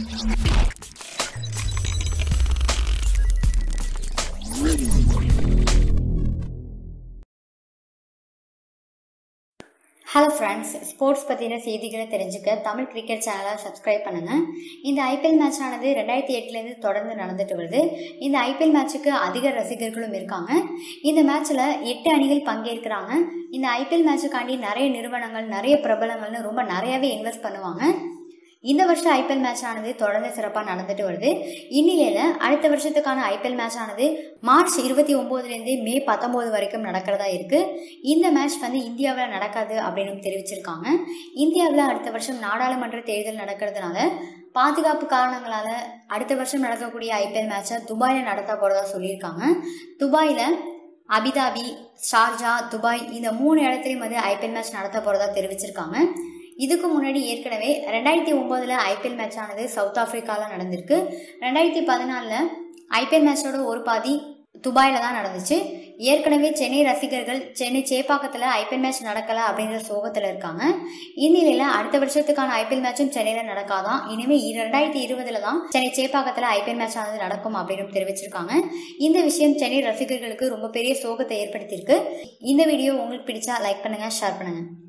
hello friends sports பற்றின செய்திகளை தெரிஞ்சுக்க தமிழ் கிரிக்கெட் சேனலை சப்ஸ்கிரைப் பண்ணுங்கள் இந்த ஐபிஎல் மேட்ச் ஆனது ரெண்டாயிரத்தி எட்டுலேருந்து தொடர்ந்து நடந்துட்டு வருது இந்த ஐபிஎல் மேட்ச்சுக்கு அதிக ரசிகர்களும் இருக்காங்க இந்த மேட்ச்சில் எட்டு அணிகள் பங்கேற்கிறாங்க இந்த ஐபிஎல் மேட்சுக்காண்டி நிறைய நிறுவனங்கள் நிறைய பிரபலங்கள்னு ரொம்ப நிறையவே இன்வெஸ்ட் பண்ணுவாங்க இந்த வருஷம் ஐபிஎல் மேட்ச் ஆனது தொடர்ந்து சிறப்பாக நடந்துட்டு வருது இந்நிலையில் அடுத்த வருஷத்துக்கான ஐபிஎல் மேட்ச் ஆனது மார்ச் இருபத்தி ஒம்போதுலேருந்து மே பத்தொம்போது வரைக்கும் நடக்கிறதா இருக்கு இந்த மேட்ச் வந்து இந்தியாவில் நடக்காது அப்படின்னு தெரிவிச்சிருக்காங்க இந்தியாவில் அடுத்த வருஷம் நாடாளுமன்ற தேர்தல் நடக்கிறதுனால பாதுகாப்பு காரணங்களால அடுத்த வருஷம் நடக்கக்கூடிய ஐபிஎல் மேட்சை துபாயில் நடத்த போகிறதா சொல்லியிருக்காங்க துபாயில் அபிதாபி ஷார்ஜா துபாய் இந்த மூணு இடத்துலையும் வந்து ஐபிஎல் மேட்ச் நடத்த போகிறதா தெரிவிச்சிருக்காங்க இதுக்கு முன்னாடி ஏற்கனவே ரெண்டாயிரத்தி ஒம்போதில் ஐபிஎல் மேட்ச் ஆனது சவுத் ஆஃப்ரிக்காவில் நடந்திருக்கு ரெண்டாயிரத்தி பதினாலில் ஐபிஎல் மேட்சோட ஒரு பாதி துபாயில் தான் நடந்துச்சு ஏற்கனவே சென்னை ரசிகர்கள் சென்னை சேப்பாக்கத்தில் ஐபிஎல் மேட்ச் நடக்கலை அப்படிங்கிற சோகத்தில் இருக்காங்க இந்நிலையில் அடுத்த வருஷத்துக்கான ஐபிஎல் மேட்சும் சென்னையில் நடக்காதான் இனிமேல் ரெண்டாயிரத்தி இருபதுல தான் சென்னை சேப்பாக்கத்தில் ஐபிஎல் மேட்ச் ஆனது நடக்கும் அப்படின்னு தெரிவிச்சிருக்காங்க இந்த விஷயம் சென்னை ரசிகர்களுக்கு ரொம்ப பெரிய சோகத்தை ஏற்படுத்தியிருக்கு இந்த வீடியோ உங்களுக்கு பிடிச்சா லைக் பண்ணுங்கள் ஷேர் பண்ணுங்கள்